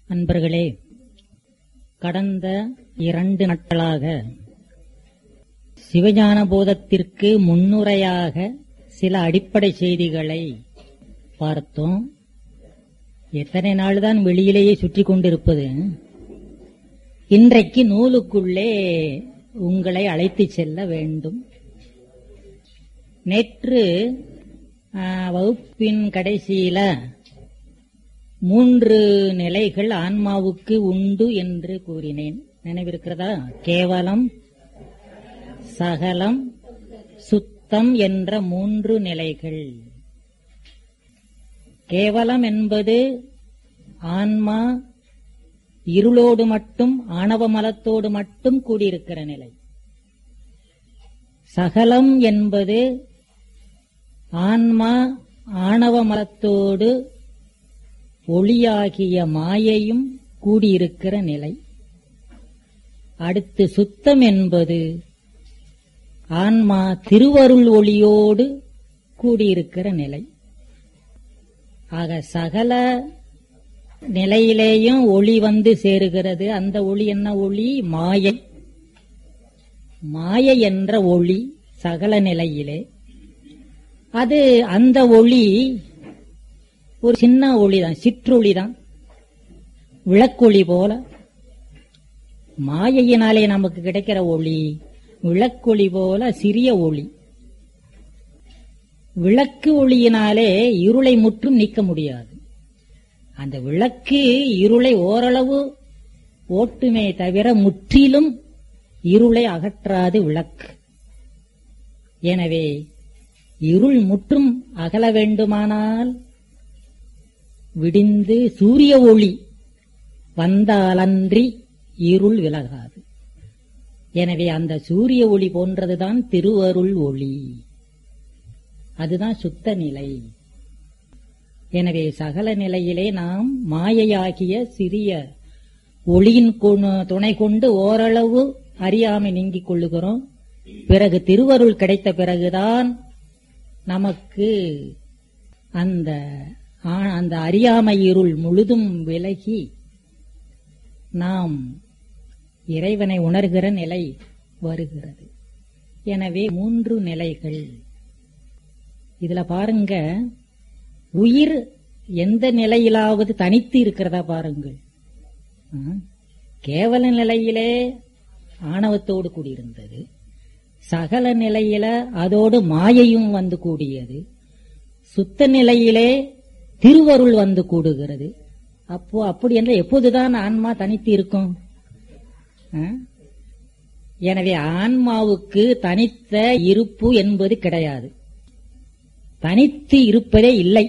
அன்பர்களே கடந்த இரண்டு நாட்களாக சிவஞான போதத்திற்கு முன்னுரையாக சில அடிப்படை செய்திகளை பார்த்தோம் எத்தனை நாள்தான் வெளியிலேயே சுற்றி கொண்டிருப்பது இன்றைக்கு நூலுக்குள்ளே உங்களை அழைத்து செல்ல வேண்டும் நேற்று ஆ, வகுப்பின் கடைசியில மூன்று நிலைகள் ஆன்மாவுக்கு உண்டு என்று கூறினேன் நினைவிருக்கிறதா கேவலம் சகலம் சுத்தம் என்ற மூன்று நிலைகள் கேவலம் என்பது ஆன்மா இருளோடு மட்டும் ஆணவ மலத்தோடு மட்டும் கூடியிருக்கிற நிலை சகலம் என்பது ஆன்மா ஆணவ மலத்தோடு ஒளியாகிய மாயையும் கூடியிருக்கிற நிலை அடுத்து சுத்தம் என்பது ஆன்மா திருவருள் ஒளியோடு கூடியிருக்கிற நிலை ஆக சகல நிலையிலேயும் ஒளி வந்து சேருகிறது அந்த ஒளி என்ன ஒளி மாயை மாயை என்ற ஒளி சகல நிலையிலே அது அந்த ஒளி ஒரு சின்ன ஒளிதான் சிற்றொளிதான் விளக்கொளி போல மாயையினாலே நமக்கு கிடைக்கிற ஒளி விளக்கொளி போல சிறிய ஒளி விளக்கு ஒளியினாலே இருளை முற்றும் நீக்க முடியாது அந்த விளக்கு இருளை ஓரளவு ஓட்டுமே தவிர முற்றிலும் இருளை அகற்றாது விளக்கு எனவே இருள் முற்றும் அகல வேண்டுமானால் விடிந்து சூரிய ஒளி வந்தாலன்றி இருள் விலகாது எனவே அந்த சூரிய ஒளி போன்றதுதான் திருவருள் ஒளி அதுதான் சுத்த நிலை எனவே சகல நிலையிலே நாம் மாயையாகிய சிறிய ஒளியின் கொ- துணை கொண்டு ஓரளவு அறியாமை நீங்கிக் கொள்ளுகிறோம் பிறகு திருவருள் கிடைத்த பிறகுதான் நமக்கு அந்த ஆ- அந்த அறியாமை இருள் முழுதும் விலகி நாம் இறைவனை உணர்கிற நிலை வருகிறது எனவே மூன்று நிலைகள் இதுல பாருங்க உயிர் எந்த நிலையிலாவது தனித்து இருக்கிறதா பாருங்கள் ஆ, கேவல நிலையிலே ஆணவத்தோடு கூடியிருந்தது சகல நிலையில அதோடு மாயையும் வந்து கூடியது சுத்த நிலையிலே திருவருள் வந்து கூடுகிறது அப்போ அப்படி என்ற எப்போதுதான் ஆன்மா தனித்து இருக்கும் ஆ? எனவே ஆன்மாவுக்கு தனித்த இருப்பு என்பது கிடையாது தனித்து இருப்பதே இல்லை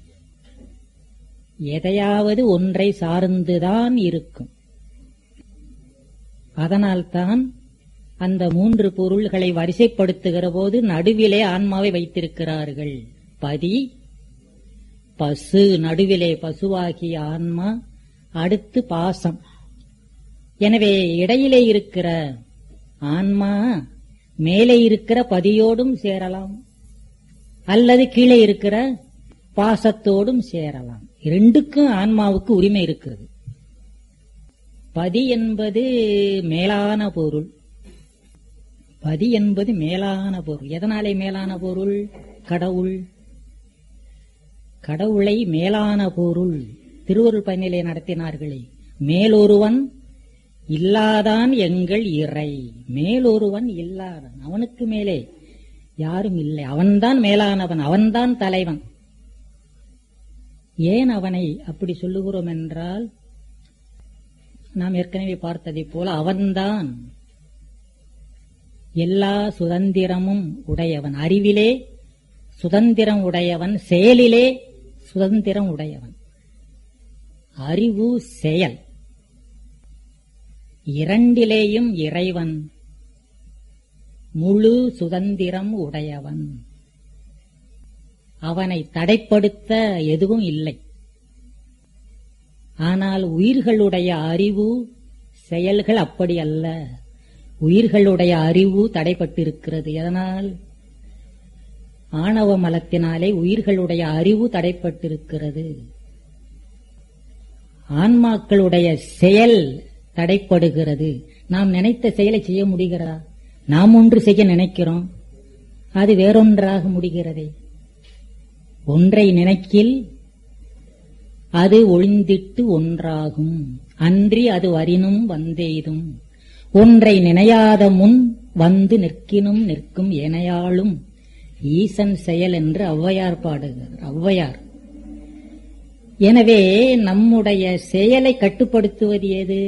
எதையாவது ஒன்றை சார்ந்துதான் இருக்கும் அதனால்தான் அந்த மூன்று பொருள்களை வரிசைப்படுத்துகிற போது நடுவிலே ஆன்மாவை வைத்திருக்கிறார்கள் பதி பசு நடுவிலே பசுவாகிய ஆன்மா அடுத்து பாசம் எனவே இடையிலே இருக்கிற ஆன்மா மேலே இருக்கிற பதியோடும் சேரலாம் அல்லது கீழே இருக்கிற பாசத்தோடும் சேரலாம் இரண்டுக்கும் ஆன்மாவுக்கு உரிமை இருக்கிறது பதி என்பது மேலான பொருள் பதி என்பது மேலான பொருள் எதனாலே மேலான பொருள் கடவுள் கடவுளை மேலான பொருள் திருவருள் பயனிலே நடத்தினார்களே மேலொருவன் இல்லாதான் எங்கள் இறை மேலொருவன் இல்லாதான் அவனுக்கு மேலே யாரும் இல்லை அவன்தான் மேலானவன் அவன்தான் தலைவன் ஏன் அவனை அப்படி சொல்லுகிறோம் என்றால் நாம் ஏற்கனவே பார்த்ததைப் போல அவன்தான் எல்லா சுதந்திரமும் உடையவன் அறிவிலே சுதந்திரம் உடையவன் செயலிலே சுதந்திரம் உடையவன் அறிவு செயல் இரண்டிலேயும் இறைவன் முழு சுதந்திரம் உடையவன் அவனை தடைப்படுத்த எதுவும் இல்லை ஆனால் உயிர்களுடைய அறிவு செயல்கள் அப்படி அல்ல உயிர்களுடைய அறிவு தடைப்பட்டிருக்கிறது எதனால் ஆணவ மலத்தினாலே உயிர்களுடைய அறிவு தடைப்பட்டிருக்கிறது ஆன்மாக்களுடைய செயல் தடைப்படுகிறது நாம் நினைத்த செயலை செய்ய முடிகிறதா நாம் ஒன்று செய்ய நினைக்கிறோம் அது வேறொன்றாக முடிகிறதே ஒன்றை நினைக்கில் அது ஒளிந்திட்டு ஒன்றாகும் அன்றி அது வரினும் வந்தெய்தும் ஒன்றை நினையாத முன் வந்து நிற்கினும் நிற்கும் எனையாளும் ஈசன் செயல் என்று ஔவையார் பாடுகிறார் ஔவையார் எனவே நம்முடைய செயலை கட்டுப்படுத்துவது எது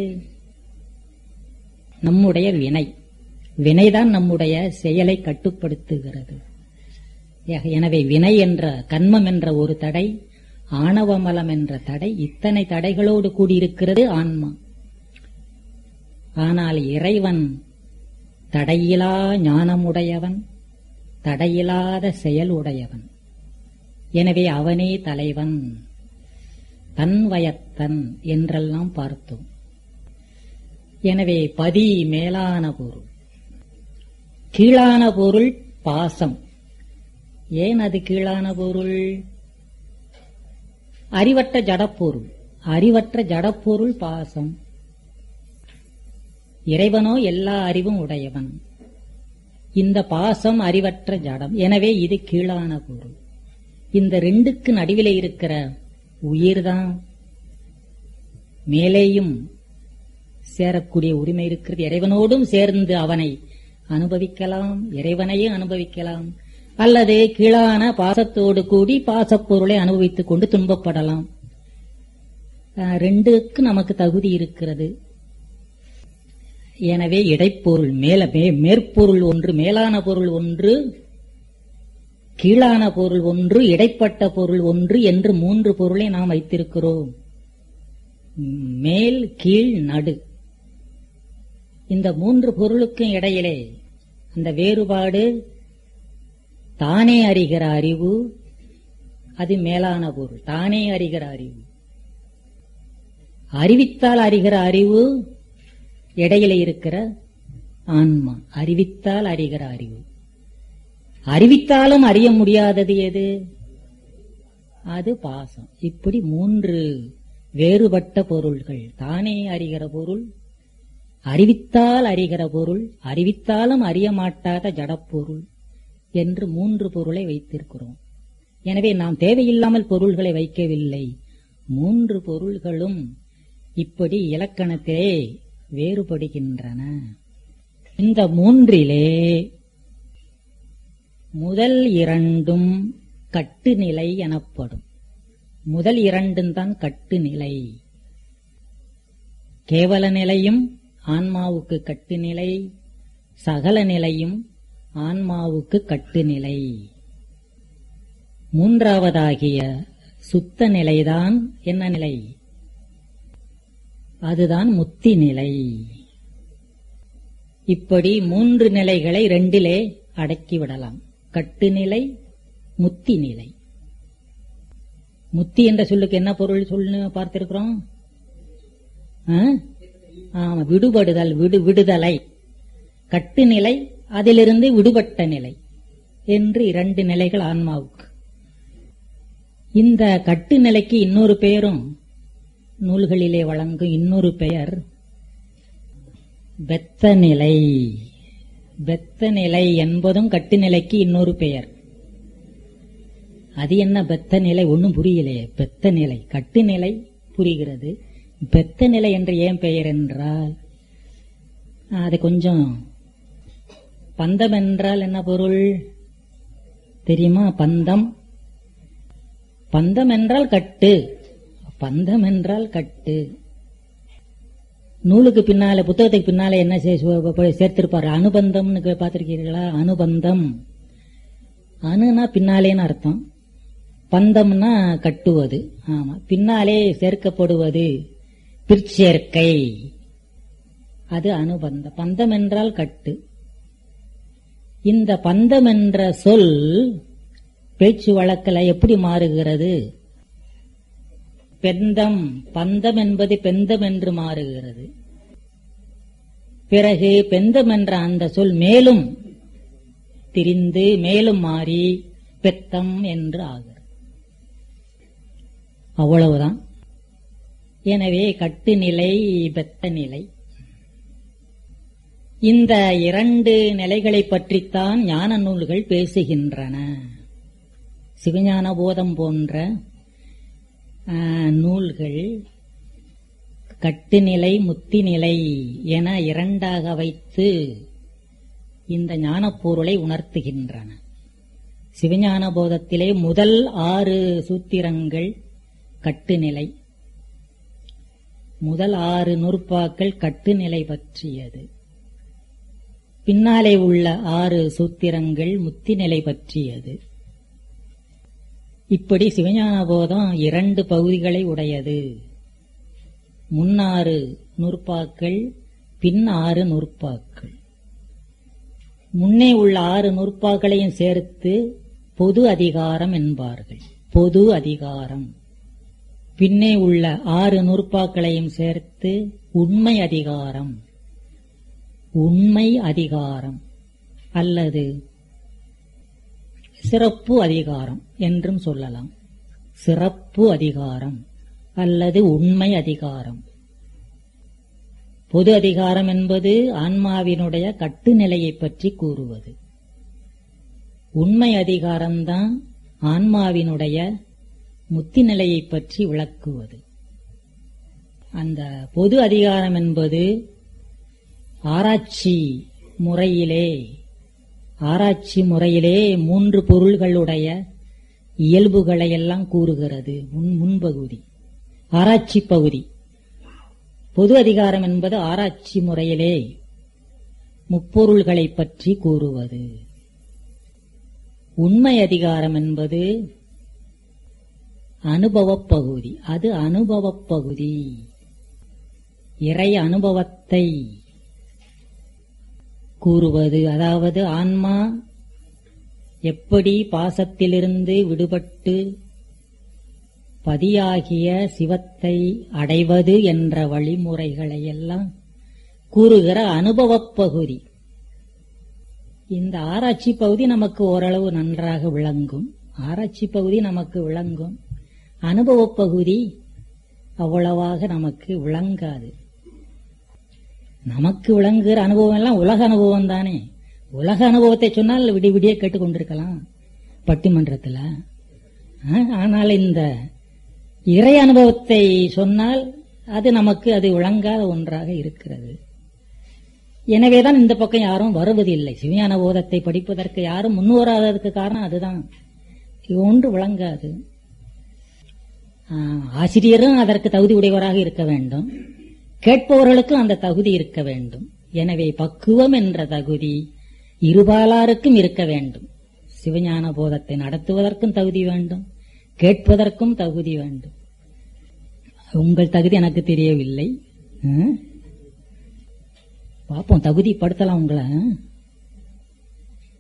நம்முடைய வினை வினைதான் நம்முடைய செயலை கட்டுப்படுத்துகிறது எனவே வினை என்ற கண்மம் என்ற ஒரு தடை ஆணவமலம் என்ற தடை இத்தனை தடைகளோடு கூடியிருக்கிறது ஆன்மா ஆனால் இறைவன் தடையிலா ஞானமுடையவன் தடையில்லாத செயல் உடையவன் எனவே அவனே தலைவன் தன்வயத்தன் என்றெல்லாம் பார்த்தோம் எனவே பதி மேலான பொருள் கீழான பொருள் பாசம் ஏன் அது கீழான பொருள் அறிவற்ற ஜடப்பொருள் அறிவற்ற ஜடப்பொருள் பாசம் இறைவனோ எல்லா அறிவும் உடையவன் இந்த பாசம் அறிவற்ற ஜடம் எனவே இது கீழான பொருள் இந்த ரெண்டுக்கு நடுவில் இருக்கிற உயிர்தான் மேலேயும் சேரக்கூடிய உரிமை இருக்கிறது இறைவனோடும் சேர்ந்து அவனை அனுபவிக்கலாம் இறைவனையும் அனுபவிக்கலாம் அல்லது கீழான பாசத்தோடு கூடி பாசப்பொருளை அனுபவித்துக் கொண்டு துன்பப்படலாம் ரெண்டுக்கு நமக்கு தகுதி இருக்கிறது எனவே இடைப்பொருள் மேல மேற்பொருள் ஒன்று மேலான பொருள் ஒன்று கீழான பொருள் ஒன்று இடைப்பட்ட பொருள் ஒன்று என்று மூன்று பொருளை நாம் வைத்திருக்கிறோம் மேல் கீழ் நடு இந்த மூன்று பொருளுக்கும் இடையிலே அந்த வேறுபாடு தானே அறிகிற அறிவு அது மேலான பொருள் தானே அறிகிற அறிவு அறிவித்தால் அறிகிற அறிவு இடையில இருக்கிற ஆன்மா அறிவித்தால் அறிகிற அறிவு அறிவித்தாலும் அறிய முடியாதது எது அது பாசம் இப்படி மூன்று வேறுபட்ட பொருள்கள் தானே அறிகிற பொருள் அறிவித்தால் அறிகிற பொருள் அறிவித்தாலும் அறிய மாட்டாத ஜடப்பொருள் என்று மூன்று பொருளை வைத்திருக்கிறோம் எனவே நாம் தேவையில்லாமல் பொருள்களை வைக்கவில்லை மூன்று பொருள்களும் இப்படி இலக்கணத்திலே வேறுபடுகின்றன இந்த மூன்றிலே முதல் இரண்டும் கட்டுநிலை எனப்படும் முதல் இரண்டும் தான் கட்டுநிலை கேவல நிலையும் ஆன்மாவுக்கு கட்டுநிலை சகல நிலையும் ஆன்மாவுக்கு கட்டுநிலை மூன்றாவதாகிய சுத்த நிலைதான் என்ன நிலை அதுதான் முத்தி நிலை இப்படி மூன்று நிலைகளை ரெண்டிலே அடக்கிவிடலாம் கட்டுநிலை முத்தி நிலை முத்தி என்ற சொல்லுக்கு என்ன பொருள் சொல்லு பார்த்திருக்கிறோம் ஆமா விடுபடுதல் விடு விடுதலை கட்டுநிலை அதிலிருந்து விடுபட்ட நிலை என்று இரண்டு நிலைகள் ஆன்மாவுக்கு இந்த கட்டு நிலைக்கு இன்னொரு பெயரும் நூல்களிலே வழங்கும் இன்னொரு பெயர் பெத்த நிலை பெத்த நிலை என்பதும் கட்டுநிலைக்கு இன்னொரு பெயர் அது என்ன பெத்த நிலை ஒன்னும் புரியலையே பெத்த நிலை கட்டுநிலை புரிகிறது பெத்த நிலை என்று ஏன் பெயர் என்றால் அது கொஞ்சம் பந்தம் என்றால் என்ன பொருள் தெரியுமா பந்தம் பந்தம் என்றால் கட்டு பந்தம் என்றால் கட்டு நூலுக்கு பின்னால புத்தகத்துக்கு பின்னால என்ன சேர்த்திருப்பாரு அனுபந்தம்னு பார்த்திருக்கீங்களா அனுபந்தம் அணுனா பின்னாலேன்னு அர்த்தம் பந்தம்னா கட்டுவது ஆமா பின்னாலே சேர்க்கப்படுவது பிற்சேர்க்கை அது அனுபந்த பந்தம் என்றால் கட்டு இந்த பந்தம் என்ற சொல் பேச்சு வழக்கில் எப்படி மாறுகிறது பெந்தம் பந்தம் என்பது பெந்தம் என்று மாறுகிறது பிறகு பெந்தம் என்ற அந்த சொல் மேலும் திரிந்து மேலும் மாறி பெத்தம் என்று ஆகிறது அவ்வளவுதான் எனவே கட்டுநிலை பெத்த நிலை இந்த இரண்டு நிலைகளை பற்றித்தான் ஞான நூல்கள் பேசுகின்றன சிவஞான போதம் போன்ற ஆ, நூல்கள் கட்டுநிலை முத்திநிலை என இரண்டாக வைத்து இந்த ஞானப்பொருளை உணர்த்துகின்றன சிவஞான போதத்திலே முதல் ஆறு சூத்திரங்கள் கட்டுநிலை முதல் ஆறு நூற்பாக்கள் கட்டுநிலை பற்றியது பின்னாலே உள்ள ஆறு சூத்திரங்கள் முத்திநிலை பற்றியது இப்படி சிவஞான போதம் இரண்டு பகுதிகளை உடையது முன்னாறு நூற்பாக்கள் பின் ஆறு நூற்பாக்கள் முன்னே உள்ள ஆறு நூற்பாக்களையும் சேர்த்து பொது அதிகாரம் என்பார்கள் பொது அதிகாரம் பின்னே உள்ள ஆறு நூற்பாக்களையும் சேர்த்து உண்மை அதிகாரம் உண்மை அதிகாரம் அல்லது சிறப்பு அதிகாரம் என்றும் சொல்லலாம் சிறப்பு அதிகாரம் அல்லது உண்மை அதிகாரம் பொது அதிகாரம் என்பது ஆன்மாவினுடைய கட்டுநிலையை பற்றி கூறுவது உண்மை அதிகாரம்தான் ஆன்மாவினுடைய முத்தி நிலையை பற்றி விளக்குவது அந்த பொது அதிகாரம் என்பது ஆராய்ச்சி முறையிலே ஆராய்ச்சி முறையிலே மூன்று பொருள்களுடைய இயல்புகளை எல்லாம் கூறுகிறது முன் முன்பகுதி ஆராய்ச்சி பகுதி பொது அதிகாரம் என்பது ஆராய்ச்சி முறையிலே முப்பொருள்களை பற்றி கூறுவது உண்மை அதிகாரம் என்பது அனுபவப் பகுதி அது அனுபவப் பகுதி இறை அனுபவத்தை கூறுவது அதாவது ஆன்மா எப்படி பாசத்திலிருந்து விடுபட்டு பதியாகிய சிவத்தை அடைவது என்ற வழிமுறைகளை எல்லாம் கூறுகிற அனுபவப் பகுதி இந்த ஆராய்ச்சி பகுதி நமக்கு ஓரளவு நன்றாக விளங்கும் ஆராய்ச்சி பகுதி நமக்கு விளங்கும் அனுபவப் பகுதி அவ்வளவாக நமக்கு விளங்காது நமக்கு விளங்குகிற அனுபவம் எல்லாம் உலக அனுபவம் தானே உலக அனுபவத்தை சொன்னால் விடிய விடிய கேட்டுக்கொண்டிருக்கலாம் பட்டிமன்றத்தில் ஆ, ஆனால் இந்த இறை அனுபவத்தை சொன்னால் அது நமக்கு அது விளங்காத ஒன்றாக இருக்கிறது எனவேதான் இந்த பக்கம் யாரும் வருவதில்லை சிவஞான போதத்தை படிப்பதற்கு யாரும் முன்வராததுக்கு காரணம் அதுதான் இது ஒன்று விளங்காது ஆ, ஆசிரியரும் அதற்கு தகுதி உடையவராக இருக்க வேண்டும் கேட்பவர்களுக்கும் அந்த தகுதி இருக்க வேண்டும் எனவே பக்குவம் என்ற தகுதி இருபாலாருக்கும் இருக்க வேண்டும் சிவஞான போதத்தை நடத்துவதற்கும் தகுதி வேண்டும் கேட்பதற்கும் தகுதி வேண்டும் உங்கள் தகுதி எனக்கு தெரியவில்லை ஆ? பார்ப்போம் தகுதிப்படுத்தலாம் உங்களை ஆ?